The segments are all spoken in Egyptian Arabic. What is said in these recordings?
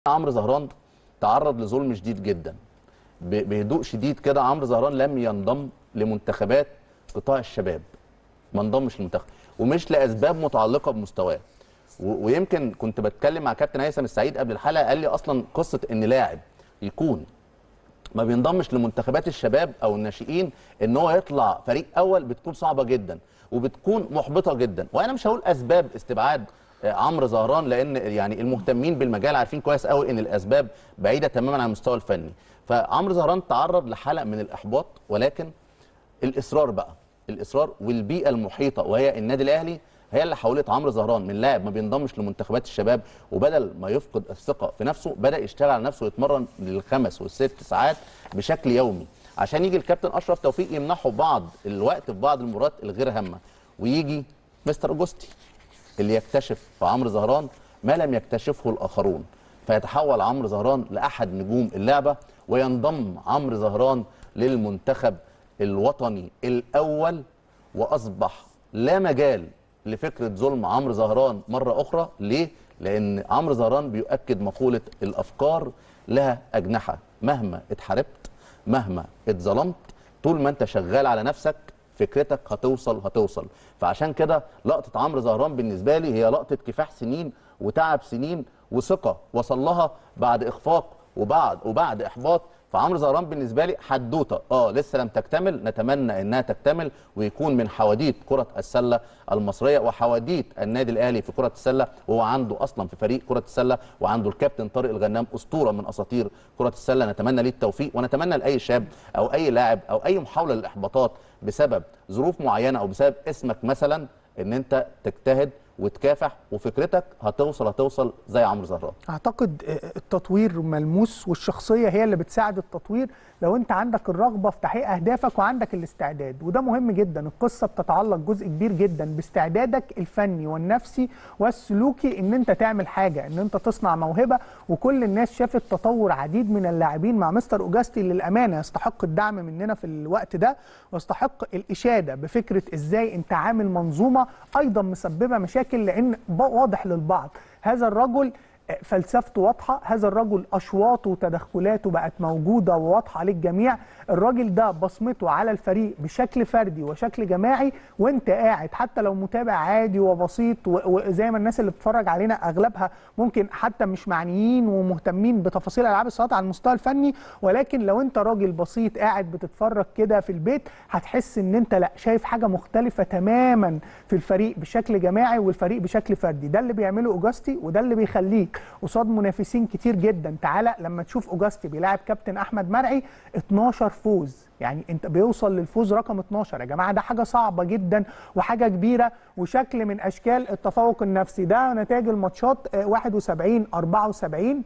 عمرو زهران تعرض لظلم شديد جدا ب- بهدوء شديد كده عمرو زهران لم ينضم لمنتخبات قطاع الشباب ما انضمش للمنتخب ومش لاسباب متعلقه بمستواه و- ويمكن كنت بتكلم مع كابتن هيثم السعيد قبل الحلقه قال لي اصلا قصه ان لاعب يكون ما بينضمش لمنتخبات الشباب او الناشئين ان هو يطلع فريق اول بتكون صعبه جدا وبتكون محبطه جدا وانا مش هقول اسباب استبعاد آه، عمرو زهران لان يعني المهتمين بالمجال عارفين كويس قوي ان الاسباب بعيده تماما عن المستوى الفني فعمرو زهران تعرض لحلقه من الاحباط ولكن الاصرار بقى الاصرار والبيئه المحيطه وهي النادي الاهلي هي اللي حولت عمرو زهران من لاعب ما بينضمش لمنتخبات الشباب وبدل ما يفقد الثقه في نفسه بدا يشتغل على نفسه ويتمرن للخمس والست ساعات بشكل يومي عشان يجي الكابتن اشرف توفيق يمنحه بعض الوقت في بعض المباريات الغير هامه ويجي مستر اوجوستي اللي يكتشف في عمرو زهران ما لم يكتشفه الاخرون فيتحول عمرو زهران لاحد نجوم اللعبه وينضم عمرو زهران للمنتخب الوطني الاول واصبح لا مجال لفكره ظلم عمرو زهران مره اخرى ليه لان عمرو زهران بيؤكد مقوله الافكار لها اجنحه مهما اتحاربت مهما اتظلمت طول ما انت شغال على نفسك فكرتك هتوصل هتوصل فعشان كده لقطه عمرو زهران بالنسبه لي هي لقطه كفاح سنين وتعب سنين وثقه وصل لها بعد اخفاق وبعد وبعد احباط فعمرو زهران بالنسبه لي حدوته اه لسه لم تكتمل نتمنى انها تكتمل ويكون من حواديت كره السله المصريه وحواديت النادي الاهلي في كره السله وهو عنده اصلا في فريق كره السله وعنده الكابتن طارق الغنام اسطوره من اساطير كره السله نتمنى ليه التوفيق ونتمنى لاي شاب او اي لاعب او اي محاوله للاحباطات بسبب ظروف معينه او بسبب اسمك مثلا ان انت تجتهد وتكافح وفكرتك هتوصل هتوصل زي عمرو زهران اعتقد التطوير ملموس والشخصيه هي اللي بتساعد التطوير لو انت عندك الرغبه في تحقيق اهدافك وعندك الاستعداد وده مهم جدا القصه بتتعلق جزء كبير جدا باستعدادك الفني والنفسي والسلوكي ان انت تعمل حاجه ان انت تصنع موهبه وكل الناس شافت تطور عديد من اللاعبين مع مستر اوجاستي للامانه يستحق الدعم مننا في الوقت ده ويستحق الاشاده بفكره ازاي انت عامل منظومه ايضا مسببه مشاكل لان واضح للبعض هذا الرجل فلسفته واضحه هذا الرجل اشواطه وتدخلاته بقت موجوده وواضحه للجميع الراجل ده بصمته على الفريق بشكل فردي وشكل جماعي وانت قاعد حتى لو متابع عادي وبسيط وزي ما الناس اللي بتتفرج علينا اغلبها ممكن حتى مش معنيين ومهتمين بتفاصيل العاب الصالات على المستوى الفني ولكن لو انت راجل بسيط قاعد بتتفرج كده في البيت هتحس ان انت لا شايف حاجه مختلفه تماما في الفريق بشكل جماعي والفريق بشكل فردي ده اللي بيعمله اوجاستي وده اللي بيخليك قصاد منافسين كتير جدا تعالى لما تشوف اوجاستي بيلاعب كابتن احمد مرعي 12 فوز يعني انت بيوصل للفوز رقم 12 يا جماعه ده حاجه صعبه جدا وحاجه كبيره وشكل من اشكال التفوق النفسي ده نتائج الماتشات 71 74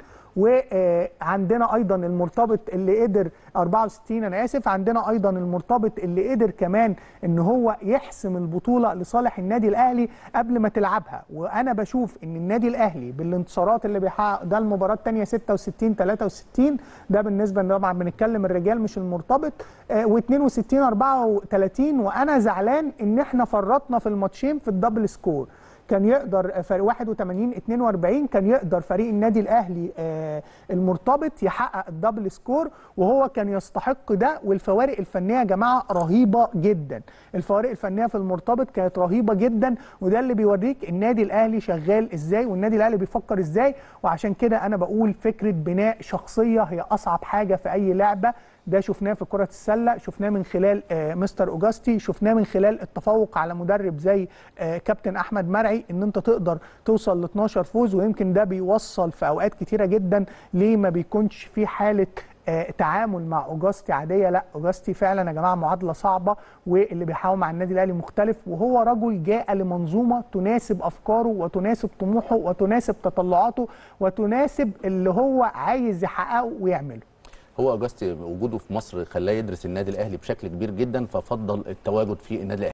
وعندنا ايضا المرتبط اللي قدر 64 انا اسف عندنا ايضا المرتبط اللي قدر كمان ان هو يحسم البطوله لصالح النادي الاهلي قبل ما تلعبها وانا بشوف ان النادي الاهلي بالانتصارات اللي بيحقق ده المباراه الثانيه 66 63 ده بالنسبه طبعا بنتكلم الرجال مش المرتبط و62 34 وانا زعلان ان احنا فرطنا في الماتشين في الدبل سكور كان يقدر فريق 81 42 كان يقدر فريق النادي الاهلي آه المرتبط يحقق الدبل سكور وهو كان يستحق ده والفوارق الفنيه يا جماعه رهيبه جدا الفوارق الفنيه في المرتبط كانت رهيبه جدا وده اللي بيوريك النادي الاهلي شغال ازاي والنادي الاهلي بيفكر ازاي وعشان كده انا بقول فكره بناء شخصيه هي اصعب حاجه في اي لعبه ده شفناه في كرة السلة شفناه من خلال آه مستر أوجاستي شفناه من خلال التفوق على مدرب زي آه كابتن أحمد مرعي إن أنت تقدر توصل ل 12 فوز ويمكن ده بيوصل في أوقات كتيرة جدا ليه ما بيكونش في حالة آه تعامل مع اوجاستي عاديه لا اوجاستي فعلا يا جماعه معادله صعبه واللي بيحاول مع النادي الاهلي مختلف وهو رجل جاء لمنظومه تناسب افكاره وتناسب طموحه وتناسب تطلعاته وتناسب اللي هو عايز يحققه ويعمله هو اوجاستي وجوده في مصر خلاه يدرس النادي الاهلي بشكل كبير جدا ففضل التواجد في النادي الاهلي